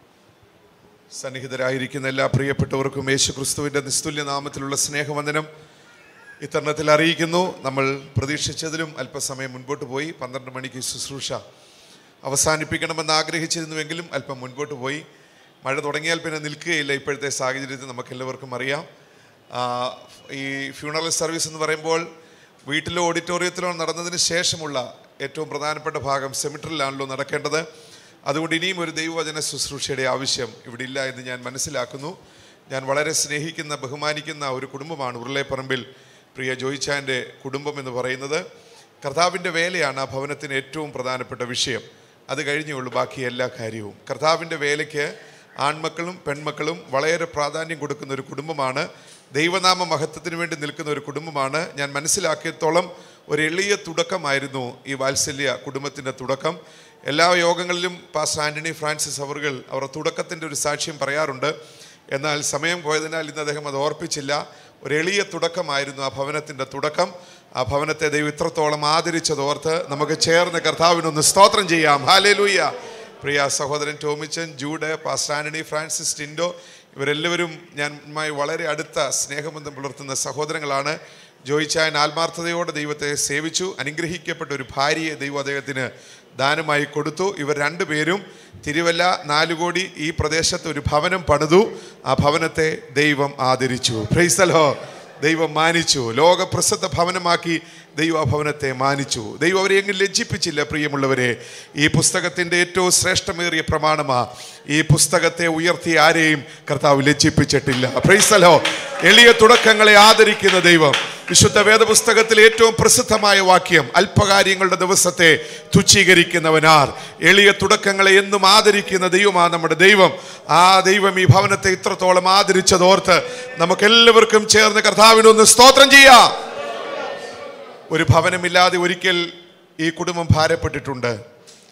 സന്നിഹിതരായിരിക്കുന്ന എല്ലാ പ്രിയപ്പെട്ടവർക്കും യേശു ക്രിസ്തുവിൻ്റെ നിസ്തുല്യ നാമത്തിലുള്ള സ്നേഹവന്ദനം ഇത്തരണത്തിൽ അറിയിക്കുന്നു നമ്മൾ പ്രതീക്ഷിച്ചതിലും അല്പസമയം മുൻപോട്ട് പോയി പന്ത്രണ്ട് മണിക്ക് ശുശ്രൂഷ അവസാനിപ്പിക്കണമെന്ന് ആഗ്രഹിച്ചിരുന്നുവെങ്കിലും അല്പം മുൻപോട്ട് പോയി മഴ തുടങ്ങിയാൽ പിന്നെ നിൽക്കുകയില്ല ഇപ്പോഴത്തെ സാഹചര്യത്തിൽ നമുക്ക് എല്ലാവർക്കും അറിയാം ആ, ഈ ഫ്യൂണറൽ സർവീസ് എന്ന് പറയുമ്പോൾ വീട്ടിലോ ഓഡിറ്റോറിയത്തിലോ നടന്നതിന് ശേഷമുള്ള ഏറ്റവും പ്രധാനപ്പെട്ട ഭാഗം സെമിറ്ററിലാണല്ലോ നടക്കേണ്ടത് അതുകൊണ്ട് ഇനിയും ഒരു ദൈവവചന ശുശ്രൂഷയുടെ ആവശ്യം ഇവിടെ ഇല്ല എന്ന് ഞാൻ മനസ്സിലാക്കുന്നു ഞാൻ വളരെ സ്നേഹിക്കുന്ന ബഹുമാനിക്കുന്ന ഒരു കുടുംബമാണ് ഉരുളേപ്പറമ്പിൽ പ്രിയ ജോയിച്ചാൻ്റെ കുടുംബം എന്ന് പറയുന്നത് കർത്താവിൻ്റെ വേലയാണ് ആ ഭവനത്തിന് ഏറ്റവും പ്രധാനപ്പെട്ട വിഷയം അത് കഴിഞ്ഞേ ഉള്ളൂ ബാക്കി എല്ലാ കാര്യവും കർത്താവിൻ്റെ വേലയ്ക്ക് ആൺമക്കളും പെൺമക്കളും വളരെ പ്രാധാന്യം കൊടുക്കുന്ന ഒരു കുടുംബമാണ് ദൈവനാമ മഹത്വത്തിന് വേണ്ടി നിൽക്കുന്ന ഒരു കുടുംബമാണ് ഞാൻ മനസ്സിലാക്കിയത്തോളം ഒരു എളിയ തുടക്കമായിരുന്നു ഈ വാത്സല്യ കുടുംബത്തിൻ്റെ തുടക്കം എല്ലാ യോഗങ്ങളിലും പാസ്റ്റർ ആൻ്റണി ഫ്രാൻസിസ് അവറുകൾ അവർ തുടക്കത്തിൻ്റെ ഒരു സാക്ഷ്യം പറയാറുണ്ട് എന്നാൽ സമയം പോയതിനാൽ ഇന്ന് അദ്ദേഹം അത് ഓർപ്പിച്ചില്ല ഒരു എളിയ തുടക്കമായിരുന്നു ആ ഭവനത്തിൻ്റെ തുടക്കം ആ ഭവനത്തെ ദൈവം ഇത്രത്തോളം ആദരിച്ചതോർത്ത് നമുക്ക് ചേർന്ന് കർത്താവിനൊന്ന് സ്തോത്രം ചെയ്യാം ഹാലേലൂയ പ്രിയ സഹോദരൻ Tomichan Jude pastor Antony Francis ടിൻഡോ ഇവരെല്ലാവരും ഞാനുമായി വളരെ അടുത്ത സ്നേഹബന്ധം പുലർത്തുന്ന സഹോദരങ്ങളാണ് ജോയിച്ചായൻ ആത്മാർത്ഥതയോടെ ദൈവത്തെ സേവിച്ചു അനുഗ്രഹിക്കപ്പെട്ട ഒരു ഭാര്യയെ ദൈവം അദ്ദേഹത്തിന് ദാനമായി കൊടുത്തു ഇവർ രണ്ടുപേരും തിരുവല്ല നാലുകോടി ഈ പ്രദേശത്ത് ഒരു ഭവനം പണിതു ആ ഭവനത്തെ ദൈവം ആദരിച്ചു ഫ്രൈസലോ ദൈവം മാനിച്ചു ലോകപ്രസിദ്ധ ഭവനമാക്കി ദൈവ ആ ഭവനത്തെ മാനിച്ചു ദൈവം അവരെ എങ്ങും ലജ്ജിപ്പിച്ചില്ല പ്രിയമുള്ളവരെ ഈ പുസ്തകത്തിൻ്റെ ഏറ്റവും ശ്രേഷ്ഠമേറിയ പ്രമാണമാ ഈ പുസ്തകത്തെ ഉയർത്തി ആരെയും കർത്താവ് ലജ്ജിപ്പിച്ചിട്ടില്ല പ്രൈസലോ എളിയ തുടക്കങ്ങളെ ആദരിക്കുന്ന ദൈവം വിശുദ്ധ വേദപുസ്തകത്തിലെ ഏറ്റവും പ്രസിദ്ധമായ വാക്യം അല്പകാര്യങ്ങളുടെ ദിവസത്തെ തുച്ഛീകരിക്കുന്നവനാർ എളിയ തുടക്കങ്ങളെ എന്നും ആദരിക്കുന്ന ദൈവമാണ് നമ്മുടെ ദൈവം ആ ദൈവം ഈ ഭവനത്തെ ഇത്രത്തോളം ആദരിച്ചതോർത്ത് നമുക്കെല്ലാവർക്കും ചേർന്ന് കർത്താവിനൊന്ന് സ്തോത്രം ചെയ്യാം ഒരു ഭവനമില്ലാതെ ഒരിക്കൽ ഈ കുടുംബം ഭാരപ്പെട്ടിട്ടുണ്ട്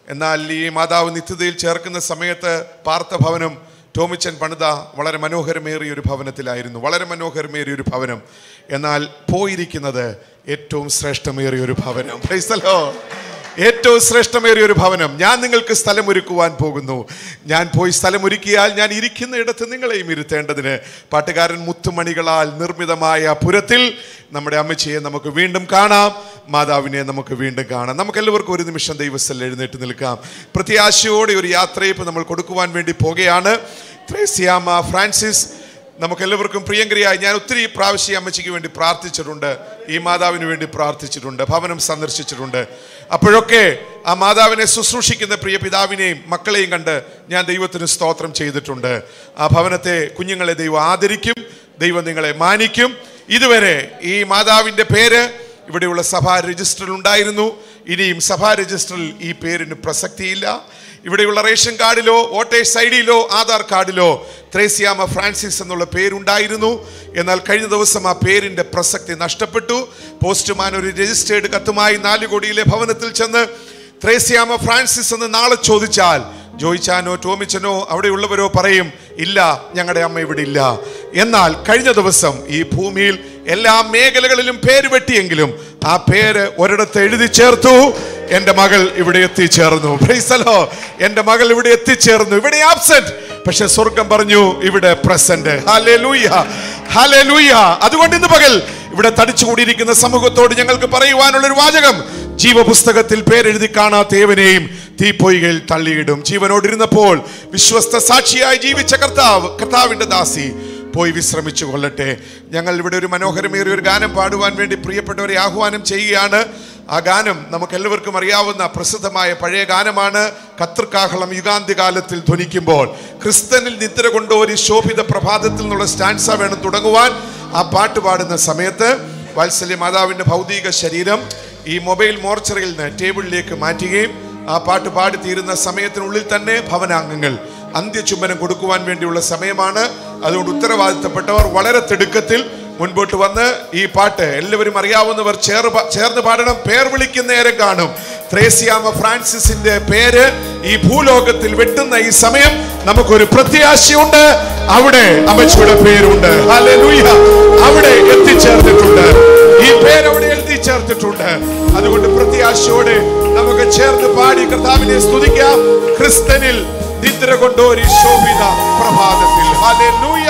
എന്നാൽ ഈ മാതാവ് നിത്യതയിൽ ചേർക്കുന്ന സമയത്ത് പാർത്ത ഭവനം ടോമിച്ചൻ പണിത വളരെ മനോഹരമേറിയ ഒരു ഭവനത്തിലായിരുന്നു വളരെ മനോഹരമേറിയ ഒരു ഭവനം എന്നാൽ പോയിരിക്കുന്നത് ഏറ്റവും ശ്രേഷ്ഠമേറിയ ഒരു ഭവനം Praise the Lord. ഏറ്റവും ശ്രേഷ്ഠമേറിയ ഒരു ഭവനം ഞാൻ നിങ്ങൾക്ക് സ്ഥലം ഒരുക്കുവാൻ പോകുന്നു ഞാൻ പോയി സ്ഥലം ഒരുക്കിയാൽ ഞാൻ ഇരിക്കുന്ന ഇടത്ത് നിങ്ങളെയും ഇരുത്തേണ്ടതിന് പാട്ടുകാരൻ മുത്തുമണികളാൽ നിർമ്മിതമായ പുരത്തിൽ നമ്മുടെ അമ്മച്ചിയെ നമുക്ക് വീണ്ടും കാണാം മാതാവിനെ നമുക്ക് വീണ്ടും കാണാം നമുക്ക് എല്ലാവർക്കും ഒരു നിമിഷം ദൈവസ്ഥൽ എഴുന്നേറ്റ് നിൽക്കാം പ്രത്യാശയോടെ ഒരു യാത്രയപ്പ് നമ്മൾ കൊടുക്കുവാൻ വേണ്ടി പോകുകയാണ് ത്രേസ്യാമ്മ ഫ്രാൻസിസ് നമുക്ക് എല്ലാവർക്കും പ്രിയങ്കരിയായി ഞാൻ ഒത്തിരി പ്രാവശ്യം ഈ അമ്മച്ചിക്ക് വേണ്ടി പ്രാർത്ഥിച്ചിട്ടുണ്ട് ഈ മാതാവിന് വേണ്ടി പ്രാർത്ഥിച്ചിട്ടുണ്ട് ഭവനം സന്ദർശിച്ചിട്ടുണ്ട് അപ്പോഴൊക്കെ ആ മാതാവിനെ ശുശ്രൂഷിക്കുന്ന പ്രിയ പിതാവിനെയും മക്കളെയും കണ്ട് ഞാൻ ദൈവത്തിന് സ്തോത്രം ചെയ്തിട്ടുണ്ട് ആ ഭവനത്തെ കുഞ്ഞുങ്ങളെ ദൈവം ആദരിക്കും ദൈവം നിങ്ങളെ മാനിക്കും ഇതുവരെ ഈ മാതാവിൻ്റെ പേര് ഇവിടെയുള്ള സഭാ രജിസ്റ്ററിൽ ഉണ്ടായിരുന്നു ഇനിയും സഭാ രജിസ്റ്ററിൽ ഈ പേരിന് പ്രസക്തിയില്ല ഇവിടെയുള്ള റേഷൻ കാർഡിലോ വോട്ടേഴ്സ് ഐ ഡിയിലോ ആധാർ കാർഡിലോ ത്രേസ്യാമ ഫ്രാൻസിസ് എന്നുള്ള പേരുണ്ടായിരുന്നു എന്നാൽ കഴിഞ്ഞ ദിവസം ആ പേരിന്റെ പ്രസക്തി നഷ്ടപ്പെട്ടു പോസ്റ്റ്മാൻ ഒരു രജിസ്റ്റേർഡ് കത്തുമായി നാലുകോടിയിലെ ഭവനത്തിൽ ചെന്ന് ത്രേസ്യാമ ഫ്രാൻസിസ് എന്ന് നാളെ ചോദിച്ചാൽ ജോയിച്ചാനോ ടോമിച്ചനോ അവിടെയുള്ളവരോ പറയും ഇല്ല ഞങ്ങളുടെ അമ്മ ഇവിടെ ഇല്ല എന്നാൽ കഴിഞ്ഞ ദിവസം ഈ ഭൂമിയിൽ എല്ലാ മേഖലകളിലും പേര് വെട്ടിയെങ്കിലും ആ പേര് ഒരിടത്ത് എഴുതി ചേർത്തു എൻ്റെ മകൾ ഇവിടെ എത്തിച്ചേർന്നു പ്രൈസലോ എൻ്റെ മകൾ ഇവിടെ എത്തിച്ചേർന്നു ഇവിടെ ആബ്സെന്റ് പക്ഷെ സ്വർഗം പറഞ്ഞു ഇവിടെ പ്രസന്റ് ഹാലേ ലൂയ ഹാലേ ലൂയ അതുകൊണ്ട് ഇന്ന് പകൽ ഇവിടെ തടിച്ചുകൂടിയിരിക്കുന്ന സമൂഹത്തോട് ഞങ്ങൾക്ക് പറയുവാനുള്ള ഒരു വാചകം ജീവപുസ്തകത്തിൽ പേരെഴുതി കാണാത്ത ഏവനെയും തീപ്പൊയ്കയിൽ തള്ളിയിടും ജീവനോടിരുന്നപ്പോൾ വിശ്വസ്ത സാക്ഷിയായി ജീവിച്ച കർത്താവ് കർത്താവിന്റെ ദാസി പോയി വിശ്രമിച്ചു കൊള്ളട്ടെ ഞങ്ങൾ ഇവിടെ ഒരു മനോഹരമേറിയ ഒരു ഗാനം പാടുവാൻ വേണ്ടി പ്രിയപ്പെട്ടവരെ ആഹ്വാനം ചെയ്യുകയാണ് ആ ഗാനം നമുക്ക് എല്ലാവർക്കും അറിയാവുന്ന പ്രസിദ്ധമായ പഴയ ഗാനമാണ് കത്തൃക്കാഹളം യുഗാന്തി കാലത്തിൽ ധ്വനിക്കുമ്പോൾ ക്രിസ്തനിൽ നിദ്ര കൊണ്ട ഒരു ശോഭിത പ്രഭാതത്തിൽ നിന്നുള്ള സ്റ്റാൻസ വേണം തുടങ്ങുവാൻ ആ പാട്ട് പാടുന്ന സമയത്ത് വാത്സല്യ മാതാവിന്റെ ഭൗതിക ശരീരം ഈ മൊബൈൽ മോർച്ചറിയിൽ നിന്ന് ടേബിളിലേക്ക് മാറ്റുകയും ആ പാട്ട് പാടി തീരുന്ന സമയത്തിനുള്ളിൽ തന്നെ ഭവനാംഗങ്ങൾ അന്ത്യചുംബനം കൊടുക്കുവാൻ വേണ്ടിയുള്ള സമയമാണ് അതുകൊണ്ട് ഉത്തരവാദിത്തപ്പെട്ടവർ വളരെ തിടുക്കത്തിൽ മുൻപോട്ട് വന്ന് ഈ പാട്ട് എല്ലാവരും അറിയാവുന്നവർ ചേർ ചേർന്ന് പാടണം പേർ വിളിക്കുന്ന നേരം കാണും ത്രേസ്യാമ ഫ്രാൻസിസിന്റെ പേര് ഈ ഭൂലോകത്തിൽ വെട്ടുന്ന ഈ സമയം നമുക്കൊരു പ്രത്യാശയുണ്ട് അവിടെ അമ്മച്ചിയുടെ പേരുണ്ട് ഹല്ലേലൂയ അവിടെ എത്തിച്ചേർന്നിട്ടുണ്ട് ഈ പേര് അവിടെ എഴുതി ചേർത്തിട്ടുണ്ട് അതുകൊണ്ട് പ്രത്യാശയോടെ നമുക്ക് ചേർന്ന് പാടി കർത്താവിനെ സ്തുതിക്കാം ക്രിസ്തനിൽ നിദ്ര കൊണ്ടോരി ശോഭിത പ്രഭാതത്തിൽ ഹല്ലേലൂയ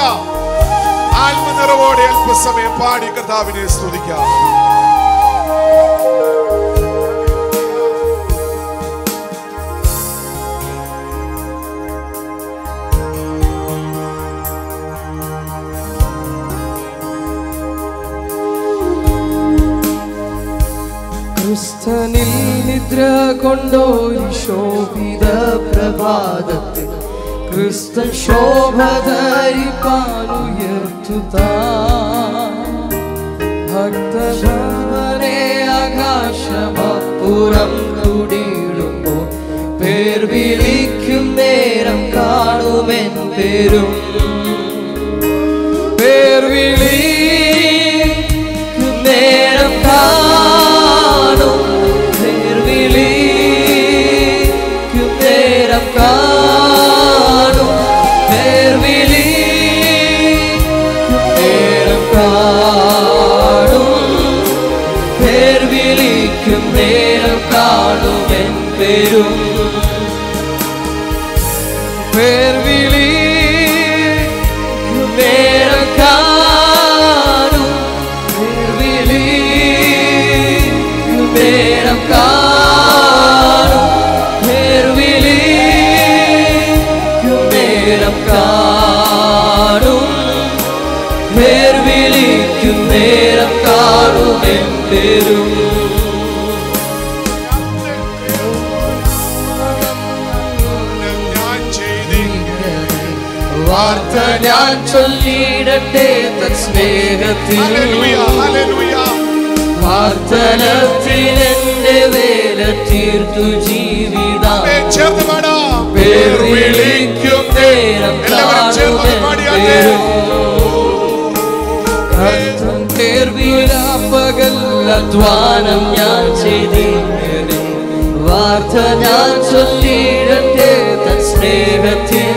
ആത്മനിറവോടെ അല്പസമയം പാടി കർത്താവിനെ സ്തുതിക്കാം ക്രിസ്തനിൽ നിദ്ര കൊണ്ടോരി ശോഭിത പ്രഭാതത്തിൽ ക്രിസ്തൻ ശോഭ ധരിപ്പാനുയർത്തുത ഭക്തഭവനെ ആകാശമപ്പുറം തുടിയിടുമ്പോൾ പേർ വിളിക്കും നേരം കാണുമെൻ പേരും പേർ വിളിക്കും നേരം കാണും പേർ വിളിക്കും നേരം കാണും പേർ വിളിക്കും നേരം കാണും പേർ വിളിക്കും നേരം കാണും എൻ പേരും പേർ വിളിക്കും നേരം കാണും പേർ വിളിക്കും നേരം കാണും പേർ വിളിക്കും നേരം കാണും പേർ വിളിക്കും നേരം കാണും എൻ പേരും ഞാൻ ചെയ്തിങ്ങനെ വാർത്ത ഞാൻ ചൊല്ലിടട്ടെ തൻ സ്നേഹത്തിൽ ഹല്ലേലൂയ ഹല്ലേലൂയ പ്രാർത്ഥനത്തിൽ എന്റെ വേല തീർത്തു ജീവിത ആമേൻ. ചേർന്ന് പാടാം പേർ വിളിക്കും നേരം എല്ലാവരും ചേർന്ന് കാണുമെൻ പാടിയാട്ടെ. പേരും. കർത്തൻ പേർ വീഴാ പകൽ അധ്വാനം ഞാൻ ചെയ്തിങ്ങനെ വാർത്ത ഞാൻ ചൊല്ലിടട്ടെ തൻ സ്നേഹത്തിൻ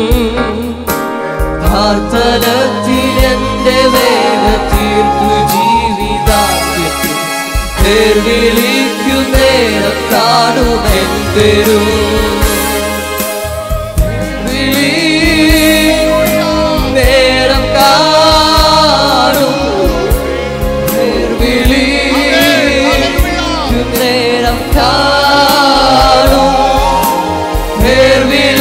പ്രാർത്ഥനത്തിൽ എന്റെ വേദ തീർത്തു ജീവിതാന്ത്യത്തിൽ പേർ വിളിക്കുന്നേരം കാണുമെൻ പേരും നേരം കാണും പേർ വിളിക്കുന്നേരം കാണും പേർ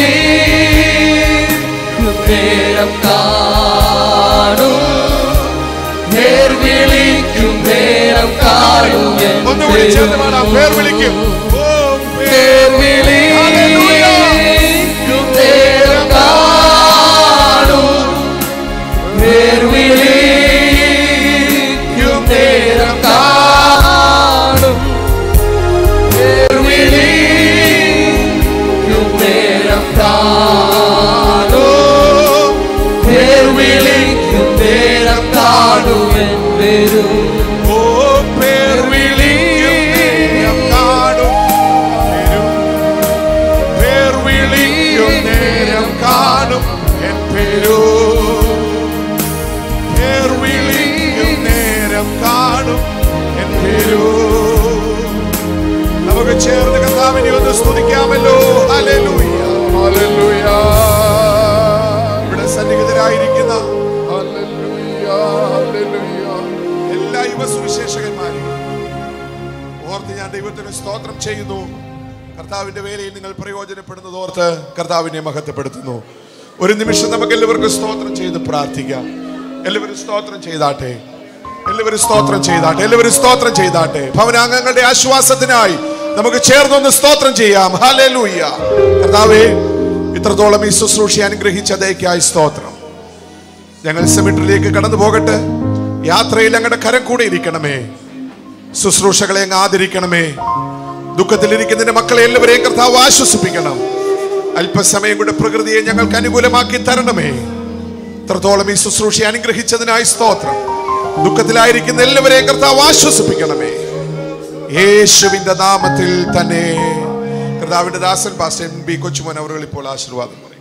വിളിക്കുന്നേരം കാണും പേർ വിളിക്കും നേരം കാണും എൻ ഒന്നുകൂടി ചേർന്ന് പാടാം പേർ വിളിക്കും ഓ, പേർ പേർ വിളിക്കും നേരം കാണും പേർ വിളിക്കും നേരം കാണും പേർ വിളിക്കും നേരം കാണും പേർ വിളിക്കും നേരം കാണുമെൻ വരും ഓ, പേർ വിളിക്കും നേരം കാണും വരും. പേർ വിളിക്കും നേരം കാണും എൻ പേരോ പേർ വിളിക്കും നേരം കാണും എൻ പേരോ നമുക്ക് ചേർന്ന് കർത്താവിനെ ഒന്ന് സ്തുതിക്കാമല്ലോ ഹല്ലേലൂയ ഹല്ലേലൂയ ഇവിടെ സന്നിഹിതരായിരിക്കുന്ന ഹല്ലേലൂയ ഹല്ലേലൂയ എല്ലാ യുവസുവിശേഷകന്മാരെയും ഓർത്ത് ഞാൻ ദൈവത്തിന് സ്തോത്രം ചെയ്യുന്നു കർത്താവിന്റെ വേലയിൽ നിങ്ങൾ പ്രയോജനപ്പെടുന്നത് ഓർത്ത് കർത്താവിനെ മഹത്വപ്പെടുത്തുന്നു ഒരു നിമിഷം നമുക്ക് എല്ലാവർക്കും സ്തോത്രം ചെയ്ത് പ്രാർത്ഥിക്കാം എല്ലാവരും സ്തോത്രം ചെയ്താട്ടെ എല്ലാവരും സ്തോത്രം ചെയ്താട്ടെ എല്ലാവരും സ്തോത്രം ചെയ്താട്ടെ ഭവനാംഗങ്ങളുടെ ആശ്വാസത്തിനായി നമുക്ക് ചേർന്നൊന്ന് സ്തോത്രം ചെയ്യാം ഹല്ലേലൂയ കർത്താവേ ഇത്രത്തോളം ഈ ശുശ്രൂഷ അനുഗ്രഹിച്ച ദയക്കായി സ്തോത്രം ഞങ്ങൾ സെമിട്രിയിലേക്ക് കടന്നു പോകട്ടെ യാത്രയിൽ ഞങ്ങളുടെ കരം കൂടെ ഇരിക്കണമേ ശുശ്രൂഷകളെ അങ്ങ് ആദരിക്കണമേ ദുഃഖത്തിലിരിക്കുന്നതിന്റെ മക്കളെ എല്ലാവരെയും കർത്താവ് ആശ്വസിപ്പിക്കണം അല്പസമയം കൂടെ പ്രകൃതിയെ ഞങ്ങൾക്ക് അനുകൂലമാക്കി തരണമേ ഇത്രത്തോളം ഈ ശുശ്രൂഷ അനുഗ്രഹിച്ചതിനായി സ്തോത്രം ദുഃഖത്തിലായിരിക്കുന്ന എല്ലാവരെയും കർത്താവ് ആശ്വസിപ്പിക്കണമേ യേശുവിന്റെ നാമത്തിൽ തന്നെ കർത്താവിന്റെ ദാസൻ പാസ്റ്റർ എൻ ബി കൊച്ചുമോൻ അവർ ഇപ്പോൾ ആശീർവാദം പറയും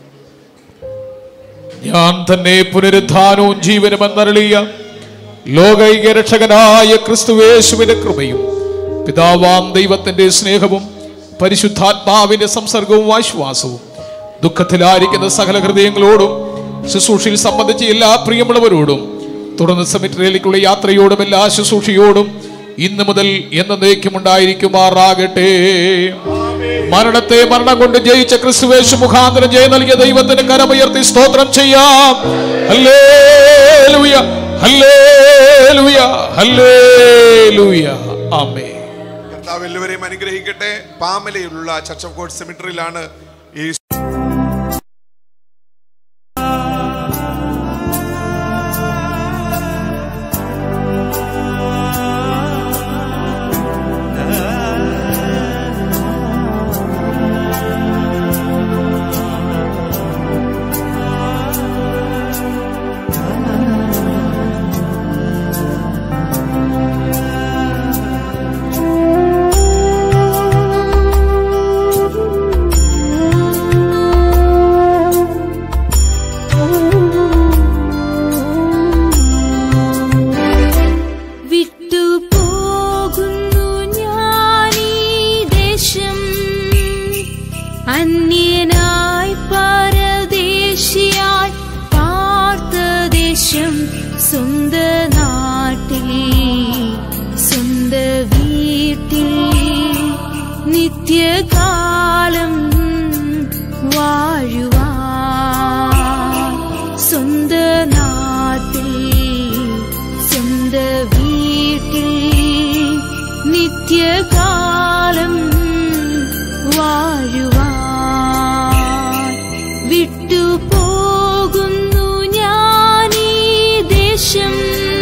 ഞാൻ തന്നെ പുനരുദ്ധാനവും ജീവനും എന്നരളിയ ലോകൈക രക്ഷകനായ ക്രിസ്തുവേശുവിന്റെ കൃപയും പിതാവാം ദൈവത്തിന്റെ സ്നേഹവും പരിശുദ്ധാത്മാവിന്റെ സംസർഗവും ആശ്വാസവും ദുഃഖത്തിലായിരിക്കുന്ന സകല ഹൃദയങ്ങളോടും ശുശ്രൂഷയിൽ സംബന്ധിച്ച എല്ലാ പ്രിയമുള്ളവരോടും തുടർന്ന് സെമിറ്ററിയിലേക്കുള്ള യാത്രയോടും എല്ലാ ശുശ്രൂഷയോടും ഇന്ന് മുതൽ എന്നേക്കും ഉണ്ടായിരിക്കുമാറാകട്ടെ മരണത്തെ മരണം കൊണ്ട് ജയിച്ച ക്രിസ്തുവേശു മുഖാന്തരം ജയ നൽകിയ ദൈവത്തിന് കരമുയർത്തി സ്തോത്രം ചെയ്യാം ഹല്ലേലൂയ ഹല്ലേലൂയ ഹല്ലേലൂയ ആമേൻ കർത്താവ് എല്ലാവരെയും അനുഗ്രഹിക്കട്ടെ പാമലയിലുള്ള ചർച്ച് ഓഫ് ഗോഡ് സെമിറ്ററിയിലാണ് ഈ വിട്ടുപോകുന്നു ഞാനീ ദേശം അന്യനായി പരദേശിയായി പാർത്ത ദേശം സ്വന്ത നാട്ടിൽ സ്വന്ത വീട്ടിൽ നിത്യകാലം വാഴുവാൻ സ്വന്ത നാട്ടിൽ സ്വന്ത വീട്ടിൽ നിത്യകാലം വാഴുവാൻ വിട്ടുപോകുന്നു ഞാനീ ദേശം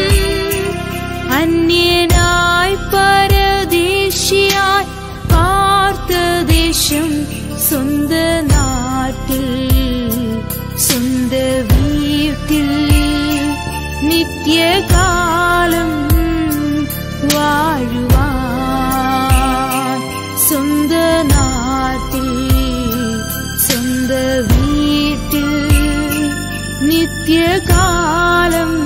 അന്യനായി പരദേശിയായി പാർത്ത ദേശം സ്വന്ത നാട്ടിൽ സ്വന്ത വീട്ടിൽ നിത്യകാലം വാഴുവാൻ സ്വന്ത നിത്യകാലം